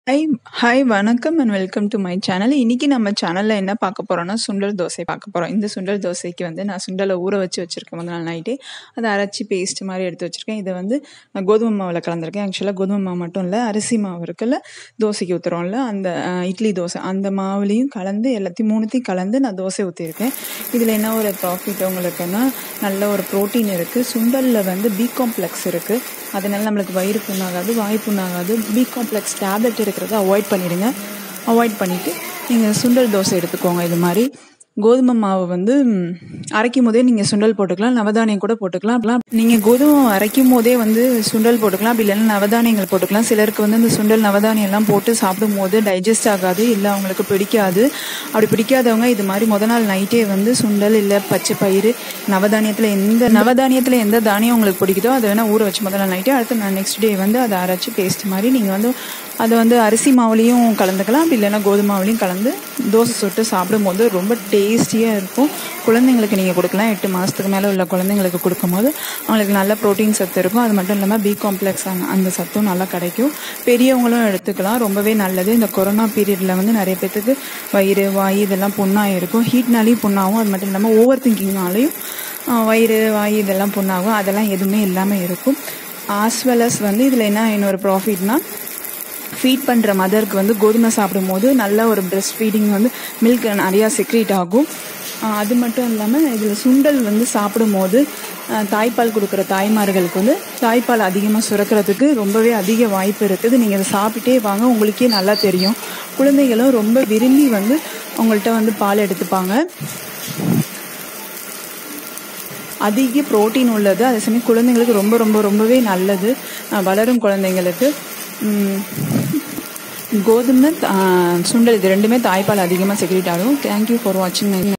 Hi hi வணக்கம் and welcome to my channel. இன்னைக்கு நம்ம சேனல்ல என்ன பார்க்க போறோம்னா, சுண்டல் தோசை பார்க்க போறோம். இந்த சுண்டல் தோசைக்கு வந்து நான் சுண்டல ஊற வச்சு வச்சிருக்கேன் முதல் நாள் நைட்டே. அத அரைச்சு பேஸ்ட் மாரி எடுத்து வச்சிருக்கேன். இத வந்து நான் கோதுமை மாவுல கலந்துருக்கேன். ஆக்சுவலா கோதுமை மாவு மட்டும் இல்ல, அரிசி மாவு இருக்குல்ல, தோசைக்கு ஊத்துறோம்ல, அந்த அ இட்லி தோசை அந்த மாவுலயும் கலந்து எல்லாத்தையும் 3த்தையும் கலந்து நான் தோசை ஊத்தியிருக்கேன். இதுல என்ன ஒரு ப்ராஃபிட் உங்களுக்குன்னா, நல்ல ஒரு புரோட்டீன் இருக்கு. சுண்டல்ல வந்து பி காம்ப்ளெக்ஸ் இருக்கு. அதனால நம்மளுக்கு வயிறு புண்ணாகாது, வாய் புண்ணாகாது. பி காம்ப்ளெக்ஸ் டேப்லெட் எடுக்கிறத அவாய்ட் பண்ணிடுங்க. அவாய்ட் பண்ணிட்டு, நீங்க சுண்டல் தோசை எடுத்துக்கோங்க இது மாரி. கோதுமை மாவு வந்து ம் அரைக்கும்போதே நீங்க சுண்டல் போட்டுக்கலாம். நவதானியம் கூட போட்டுக்கலாம். அப்பலாம் நீங்க கோதுமை மாவு அரைக்கும்போதே வந்து சுண்டல் போட்டுக்கலாம். அப்படி இல்லன்னா நவதானியங்கள் போட்டுக்கலாம். சிலருக்கு வந்து இந்த சுண்டல், நவதானியம்லாம் போட்டு சாப்பிடும்போது டைஜஸ்ட் ஆகாது. இல்ல அவங்களுக்கு பிடிக்காது. அப்படி பிடிக்காதவங்க இது மாரி மொத நாள் நைட்டே வந்து சுண்டல், இல்ல பச்சை பயிறு, நவதானியத்துல எந்த நவதானியத்துல எந்த தானியம் உங்களுக்கு பிடிக்குதோ, அத வேணா ஊற வச்சு முதல் நாள் நைட்டு, அடுத்த நாள் நெக்ஸ்ட் டே வந்து அத அரைச்சு பேஸ்ட் மாரி நீங்க வந்து அத வந்து அரிசி மாவுலயும் கலந்துக்கலாம். அப்படி இல்லன்னா கோதுமை மாவுலயும் கலந்து தோசை சுட்டு சாப்பிடும்போது ரொம்ப டேஸ்டியா இருக்கும். குழந்தைங்களுக்கு நீங்க குடுக்கலாம். 8 மாசத்துக்கு மேல உள்ள குழந்தைங்களுக்கு குடுக்கும்போது, அவங்களுக்கு நல்ல புரோட்டீன் சத்து இருக்கும். அது மட்டும் இல்லாம பி காம்ப்ளெக்ஸ் அ அந்த சத்தும் நல்லா கிடைக்கும். பெரியவங்களும் எடுத்துக்கலாம். ரொம்பவே நல்லது. இந்த கொரோனா பீரியட்ல வந்து நெறைய பேத்துக்கு வயிறு, வாய் இதெல்லாம் புண்ணாயிருக்கும். ஹீட்னாலயும் புண்ணாகும். அது மட்டும் இல்லாம ஓவர் திங்கிங்னாலயும் அ வயிறு, வாய் இதெல்லாம் புண்ணாகும். அதெல்லாம் எதுவுமே இல்லாம இருக்கும். ஆஸ் வெல் அஸ் வந்து இதுல என்ன இன்னொரு ப்ராஃபிட்னா, ஃபீட் பண்ற மதருக்கு வந்து கோதுமை சாப்பிடும்போது நல்ல ஒரு பிரெஸ்ட் ஃபீடிங் வந்து மில்க் நெறையா செக்ரீட் ஆகும். அ அது மட்டும் இல்லாம இதுல சுண்டல் வந்து சாப்பிடும்போது, அ தாய்ப்பால் குடுக்குற தாய்மார்களுக்கு வந்து தாய்ப்பால் அதிகமா சுரக்கிறதுக்கு ரொம்பவே அதிக வாய்ப்பு இருக்குது. நீங்க இத சாப்பிட்டே வாங்க. உங்களுக்கே நல்லா தெரியும். குழந்தைகளும் ரொம்ப விரும்பி வந்து உங்கள்ட்ட வந்து பால் எடுத்துப்பாங்க. அதிக புரோட்டீன் உள்ளது. அதே சமயம் குழந்தைங்களுக்கு ரொம்ப ரொம்ப ரொம்பவே நல்லது. அ வளரும் குழந்தைங்களுக்கு. ம் கோதுமை, அ சுண்டல் இது 2மே தாய்ப்பால் அதிகமா செக்ரீட் ஆகும். தேங்க் யூ ஃபார் வாட்சிங் மை